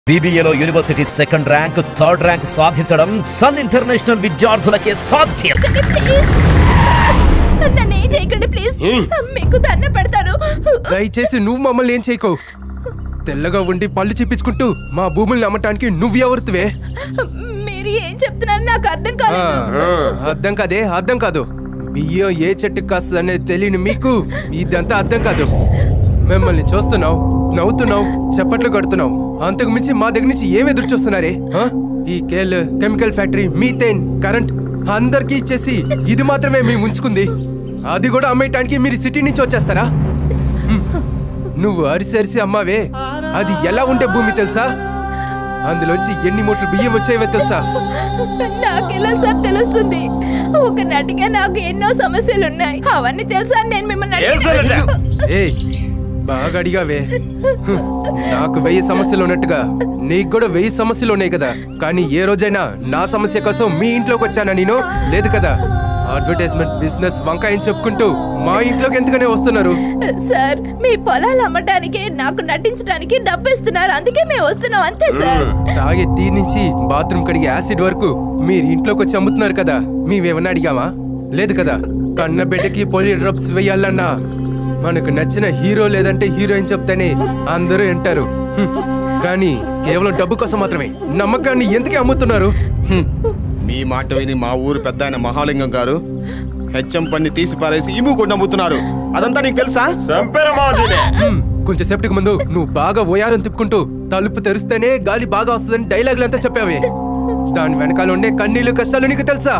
బీబీఏలో university second rank third rank సాధించడం Sun International విద్యార్థులకే సాధ్యం ప్లీజ్ నన్ను ఏం చేయకండి ప్లీజ్ మీకు దండ పెడతాను దయచేసి నువ్వు మమ్మల్ని ఏం చేయకు తెల్లగా ఉండి పళ్ళు చిప్పించుకుంటూ మా భూముల్ని అమ్మటానికి నువ్వెవరుతువే మీరు ఏం చెప్తున్నారు నాకు అర్థం ఆ, కాలేదు అర్థం కాదే అర్థం కాదు బియ్యం ఏ చెట్టుకు కాస్తుంది అనేది తెలియని మీకు ఇదంతా అర్థం కాదు మిమ్మల్ని చూస్తున్నావు నవ్వుతున్నావు చప్పట్లు కొడుతున్నావు అంతకు మించి మా దగ్గర నుంచి ఏం ఎదురు చూస్తున్నారే ఆ? ఈ కేల్ కెమికల్ ఫ్యాక్టరీ మీథేన్ కరెంట్ అందరికీ ఇచ్చేసి ఇది మాత్రమే మేము ఉంచుకుంది అది కూడా అమ్మేయటానికి మీరు సిటీ నుంచి వచ్చేస్తారా హ్మ్. నువ్వు అరిసి అరిసి అమ్మావే అది ఎలా ఉండే భూమి తెలుసా అందులోంచి ఎన్ని మూటలు బియ్యం వచ్చాయో తెలుసా నాకెలా సార్ తెలుస్తుంది ఒక నటిగా నాకు ఎన్నో సమస్యలు ఉన్నాయి అవన్నీ తెలుసా అని నేను మిమ్మల్ని అడిగాను. ఏయ్ బాగా అడిగావే హ్మ్. నాకు వెయ్యి సమస్యలు ఉన్నట్టుగా నీకు కూడా వెయ్యి సమస్యలు ఉన్నాయి కదా కానీ ఏ రోజైనా నా సమస్య కోసం మీ ఇంట్లోకి వచ్చానా నేను లేదు కదా అడ్వర్టైజ్మెంట్ బిజినెస్ వంకాయని చెప్పుకుంటూ మా ఇంట్లోకి ఎందుకనే వస్తున్నారు సార్ మీ పొలాలు అమ్మటానికి నాకు నటించడానికి డబ్బు ఇస్తున్నారు అందుకే మేము వస్తున్నాం అంతే సార్ తాగే టీ నుంచి బాత్రూమ్ కడిగే యాసిడ్ వరకు మీరు ఇంట్లోకి వచ్చి అమ్ముతున్నారు కదా మేమేమన్నా అడిగామా లేదు కదా కన్న బిడ్డకి పోలి డ్రప్స్ వేయాలన్నా మనకు నచ్చిన హీరో లేదంటే హీరోయిన్ చెప్తేనే అందరూ వింటారు హ్మ్. కానీ కేవలం డబ్బు కోసం మాత్రమే నమ్మకాన్ని ఎందుకే అమ్ముతున్నారు హ్మ్. మీ మాట విని మా ఊరు పెద్ద ఆయన మహాలింగం గారు హెచ్చం పన్ని తీసి పారేసి ఇము కూడా నమ్ముతున్నారు అదంతా నీకు తెలుసా హ్మ్. కొంచెం సేపటికి ముందు నువ్వు బాగా ఓయారం తిప్పుకుంటూ తలుపు తెరిస్తేనే గాలి బాగా వస్తుందని డైలాగులు అంతా చెప్పావే దాని వెనకాల ఉండే కన్నీళ్ళు కష్టాలు నీకు తెలుసా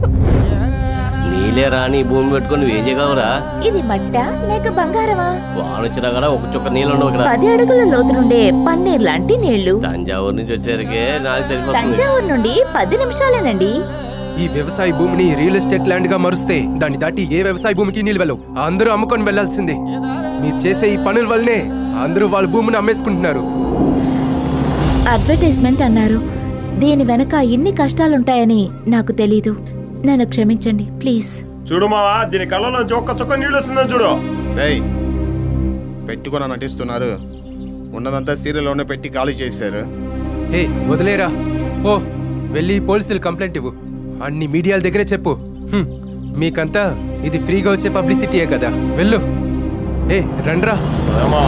నీలే రాని భూమి పెట్టుకొని నువ్వేం చేయగలరా ఇది మట్ట లేక బంగారమా వాన వచ్చినా కూడా ఒక చుక్క నీళ్ళు ఉండవు ఇక్కడ పది అడుగుల లోతు నుండే పన్నీర్ లాంటి నీళ్లు తంజావూరు నుంచి వచ్చేసరికి నాకు తెలిసిపోతుంది తంజావూరు నుండి పది నిమిషాలేనండి ఈ వ్యవసాయ భూమిని రియల్ ఎస్టేట్ ల్యాండ్ గా మరుస్తే దాన్ని దాటి ఏ వ్యవసాయ భూమికి నిల్వలు అందరూ అమ్ముకొని వెళ్లాల్సిందే మీరు చేసే ఈ పనుల వల్లనే అందరూ వాళ్ళ భూమిని అమ్మేసుకుంటున్నారు అడ్వర్టైజ్మెంట్ అన్నారు దీని వెనక ఇన్ని కష్టాలుంటాయని నాకు తెలీదు నన్ను క్షమించండి ప్లీజ్ చూడు మావా దీని కళ్ళలోంచి ఒక్క చుక్క నీళ్ళు వస్తుందని చూడు రేయ్ పెట్టుకొని నటిస్తున్నారు ఉన్నదంతా సీరియల్లోనే పెట్టి ఖాళీ చేశారు హే వదిలేరా ఓ వెళ్ళి పోలీసులు కంప్లైంట్ ఇవ్వు అన్ని మీడియాల దగ్గరే చెప్పు హ్మ్, మీకంతా ఇది ఫ్రీగా వచ్చే పబ్లిసిటీయే కదా వెళ్ళు ఏ రండ్రా మావా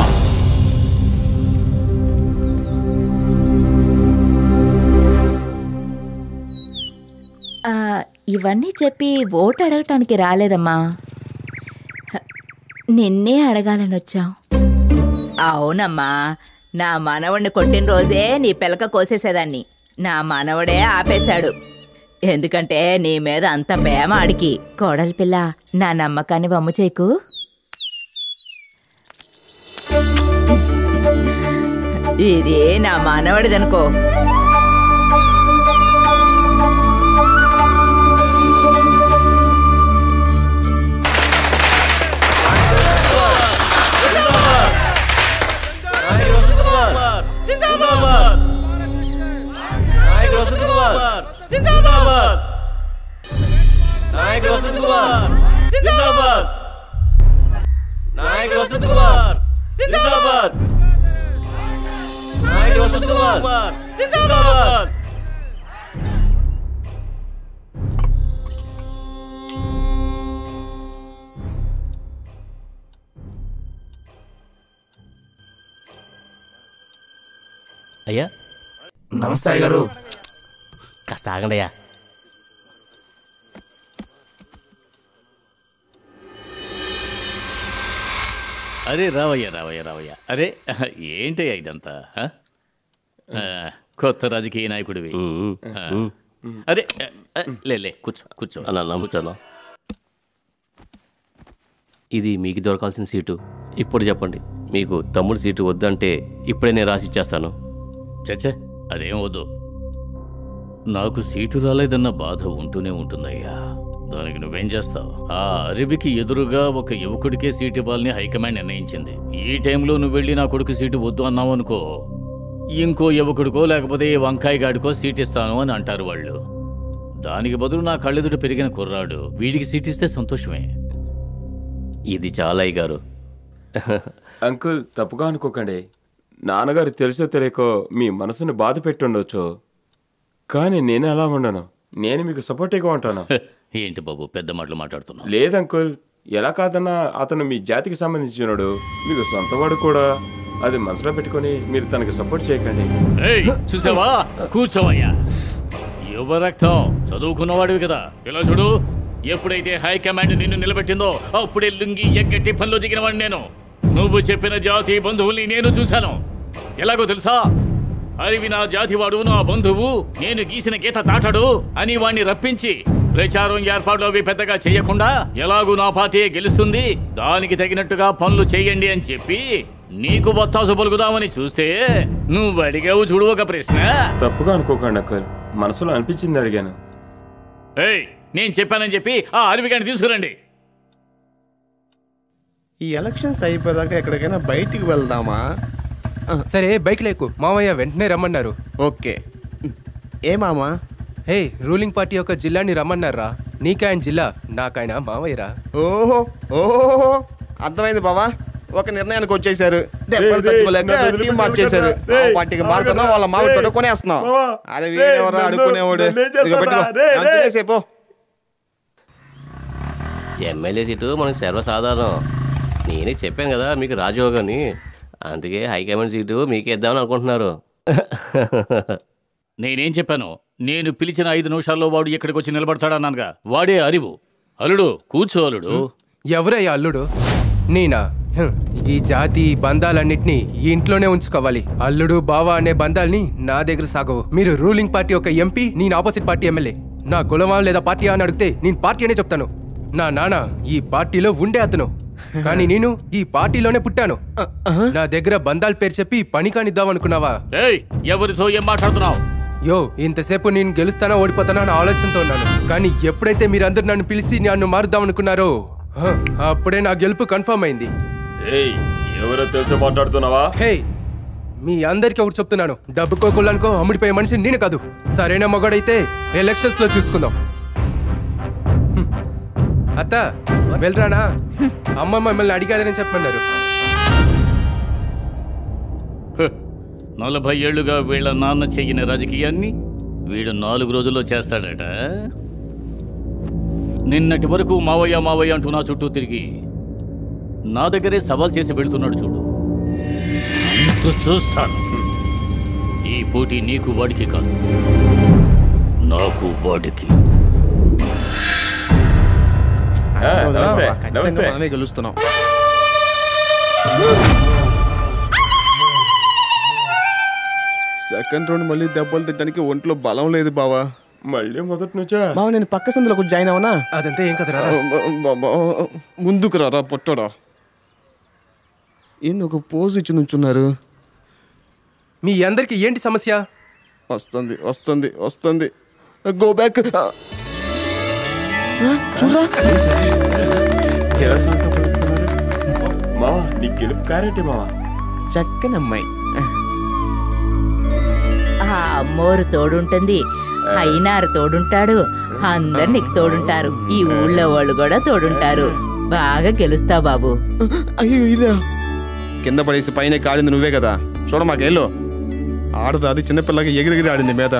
ఆ, ఇవన్నీ చెప్పి ఓటు అడగటానికి రాలేదమ్మా హ, నిన్నే అడగాలని వచ్చాం అవునమ్మా నా మనవడిని కొట్టిన రోజే నీ పిలక కోసేసేదాన్ని నా మనవడే ఆపేశాడు ఎందుకంటే నీ మీద అంత ప్రేమ అడిగి కోడలి పిల్ల నా నమ్మకాన్ని వమ్ము చేయకు ఇది నా మనవడిదనుకో అయ్యా నమస్తే గారు కాస్త ఆగండి అయ్యా అరే రావయ్య రావయ్య రావయ్య అరే ఏంటయ్యా ఇదంతా ఆ? ఆ, కొత్త రాజకీయ నాయకుడివి ఆ. అరే ఆ, లే లే కూర్చో కూర్చో అన్న నమస్తే అన్న ఇది మీకు దొరకాల్సిన సీటు ఇప్పుడు చెప్పండి మీకు తమ్ముడు సీటు వద్దంటే ఇప్పుడే నేను రాసి ఇచ్చేస్తాను చచ్చే అదేం వద్దు నాకు సీటు రాలేదన్న బాధ ఉంటూనే ఉంటుందయ్యా దానికి నువ్వేం చేస్తావు ఆ అరవికి ఎదురుగా ఒక యువకుడికే సీటు ఇవ్వాలని హైకమాండ్ నిర్ణయించింది ఈ టైంలో నువ్వు వెళ్ళి నా కొడుకు సీటు వద్దు అన్నావు అనుకో ఇంకో యువకుడికో లేకపోతే ఈ వంకాయ గాడికో సీట్ ఇస్తాను అని అంటారు వాళ్ళు దానికి బదులు నా కళ్ళెదుట పెరిగిన కుర్రాడు వీడికి సీట్ ఇస్తే సంతోషమే ఇది చాలా గారు అంకుల్ తప్పుగా అనుకోకండి నాన్నగారు తెలుసో తెలియకో మీ మనసుని బాధ పెట్టుండొచ్చు కానీ నేను ఎలా ఉండను నేను మీకు సపోర్టివ్గా ఉంటాను ఏంటి బాబు పెద్ద మాటలు మాట్లాడుతున్నావు లేదు అంకుల్ ఎలా కాదన్నా అతను మీ జాతికి సంబంధించినడు మీకు సొంతవాడు కూడా అది మనసులో పెట్టుకొని మీరు తనకి సపోర్ట్ చేయకండి ఏయ్ చూసావా కూర్చోవయ్యా యువ రక్తం చదువుకున్నవాడివి కదా ఇలా చూడు ఎప్పుడైతే హైకమాండ్ నిన్ను నిలబెట్టిందో అప్పుడే లుంగి ఎక్కటి పనిలో దిగినవాడిని నేను నువ్వు చెప్పిన జాతి బంధువుల్ని నేను చూశాను ఎలాగో తెలుసా అరివి నా జాతివాడు నా బంధువు నేను గీసిన గీత దాటాడు అని వాణ్ణి రప్పించి ప్రచారం ఏర్పాట్లు అవి పెద్దగా చేయకుండా ఎలాగూ నా పార్టీ గెలుస్తుంది దానికి తగినట్టుగా పనులు చేయండి అని చెప్పి నీకు బత్తాసు పలుకుదామని చూస్తే నువ్వు అడిగావు చూడు ఒక ప్రశ్న తప్పుగా అనుకోకండి అంకుల్ మనసులో అనిపించింది అడిగాను ఏయ్ నేను చెప్పానని చెప్పి ఆ అరవిగాని తీసుకురండి ఈ ఎలక్షన్స్ అయిపోయాక ఎక్కడికైనా బయటికి వెళ్దామా సరే బైక్ లేకు మామయ్య వెంటనే రమ్మన్నారు ఓకే ఏ మామా హే రూలింగ్ పార్టీ యొక్క జిల్లాని రమ్మన్నారా నీకాయన జిల్లా నాకాయన మామయ్యరా ఓహో ఓహో అర్థమైంది బావా ఒక నిర్ణయానికి వచ్చేసారు దెబ్బలు తట్టుకోలేక టీం మార్చేశారు ఆ పార్టీకి మారుతున్నాం వాళ్ళ మామిడితో కొనేస్తున్నాం అది వీడెవరో అడుక్కునేవాడు ఇదిగో పెట్టుకో ఆ, తినేసేయ్ పో. ఎమ్మెల్యే సీటు మనకు సర్వసాధారణం నేనే చెప్పాను కదా మీకు రాజయోగం అని అందుకే హైకమాండ్ సీటు మీకే ఇద్దామని అనుకుంటున్నారు నేనేం చెప్పాను నేను పిలిచిన ఐదు నిమిషాల్లో వాడు ఇక్కడికి వచ్చి నిలబడతాడన్నానుగా వాడే అరివు అల్లుడు కూర్చో అల్లుడు ఎవరయ్యా అల్లుడు నేనా హ్, ఈ జాతి ఈ బంధాలన్నిటినీ ఈ ఇంట్లోనే ఉంచుకోవాలి అల్లుడు బావ అనే బంధాల్ని నా దగ్గర సాగవు మీరు రూలింగ్ పార్టీ ఒక ఎంపీ నేను ఆపోజిట్ పార్టీ ఎమ్మెల్యే నా కులమా లేదా పార్టీ అని అడిగితే నేను పార్టీ అనే చెప్తాను నా నాన్న ఈ పార్టీలో ఉండే అతను కానీ నేను ఈ పార్టీలోనే పుట్టాను నా దగ్గర బంధాల పేరు చెప్పి పని కానిద్దాం అనుకున్నావా ఏయ్ ఎవరితో ఏం మాట్లాడుతున్నావు యో ఇంతసేపు నేను గెలుస్తానా ఓడిపోతానా అన్న ఆలోచనతో ఉన్నాను కానీ ఎప్పుడైతే మీరందరూ నన్ను పిలిచి నన్ను మారుద్దాం అనుకున్నారో హ, అప్పుడే నా గెలుపు కన్ఫర్మ్ అయింది ఏయ్ ఎవరో తెలిసి మాట్లాడుతున్నావా హే మీ అందరికీ ఒకటి చెప్తున్నాను డబ్బుకో కుళ్ళానికో అమ్ముడిపోయే మనిషి నేను కాదు సరైన మగడైతే ఎలక్షన్స్ లో చూసుకుందాం హ్మ్. అత్త వెళ్ళరానా అమ్మ మిమ్మల్ని అడిగాదని చెప్పమన్నారు హ్, నలభై ఏళ్లుగా వీళ్ళ నాన్న చెయ్యిన రాజకీయాన్ని వీడు నాలుగు రోజుల్లో చేస్తాడట నిన్నటి వరకు మావయ్య మావయ్య అంటూ నా చుట్టూ తిరిగి నా దగ్గరే సవాల్ చేసి వెళ్తున్నాడు చూడు ఇంత చూస్తాను ఈ పోటీ నీకు వాడికి కాదు నాకు వాడికి ఆ, నమస్తే ఖచ్చితంగా నమస్తే మనమే గెలుస్తున్నాం సెకండ్ రౌండ్ మళ్ళీ దెబ్బలు తిట్టడానికి ఒంట్లో బలం లేదు బావా మళ్ళీ మొదటి నుంచా బావా నేను పక్క సందులోకి జాయిన్ అవనా అదంతా ఏం కదరా ముందుకు రారా పొట్టడా ఏంది ఒక పోజ్ ఇచ్చి నుంచున్నారు మీ అందరికి ఏంటి సమస్య వస్తుంది వస్తుంది వస్తుంది గో బ్యాక్ చూడరా ఎలా సొంతం పలుకుతున్నారు? మావా నీ గెలుపు కారేంటి మావా చక్కని అమ్మాయి ఆ అమ్మోరు తోడుంటుంది అయినారు తోడుంటాడు అందరు నీకు తోడుంటారు ఈ ఊళ్ళో వాళ్ళు కూడా తోడుంటారు బాగా గెలుస్తావు బాబు అయ్యో ఇదా కింద పడేసి పైన కాడింది నువ్వే కదా చూడ మాకేళ్ళు ఆడదు అది చిన్నపిల్లకి ఎగిరిగిరి ఆడింది మీద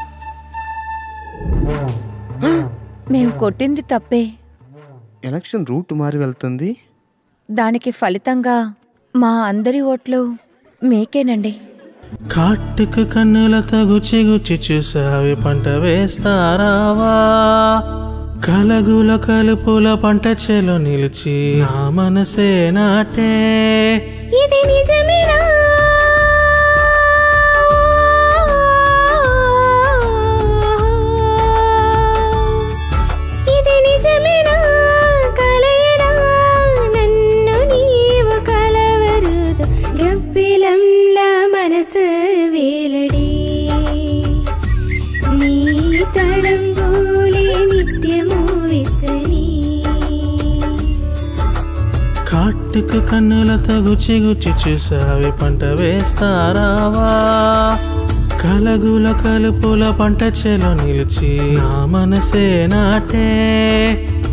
మేము కొట్టింది తప్పే ఎలక్షన్ రూట్ మారి వెళ్తుంది దానికి ఫలితంగా మా అందరి ఓట్లు మీకేనండి కాట్టుకు కన్నులతో గుచ్చి గుచ్చి చూసావి పంట వేస్తారావా కలగుల కలుపుల పంట చేలో నిలిచి నా మనసే నాటే ఇది నిజమేనా ఇది నిజమేనా కలయనా నన్ను నీవు కలవరుదు గబ్బిలంల మనసు వేలడి నీ తడంబూలే నిత్యము విచ్చని కాట్టుకు కన్నులతో గుచ్చి గుచ్చి చూసావి పంట వేస్తారావా కలగుల కలుపుల పంట చేలో నిలిచి నా మనసే నాటే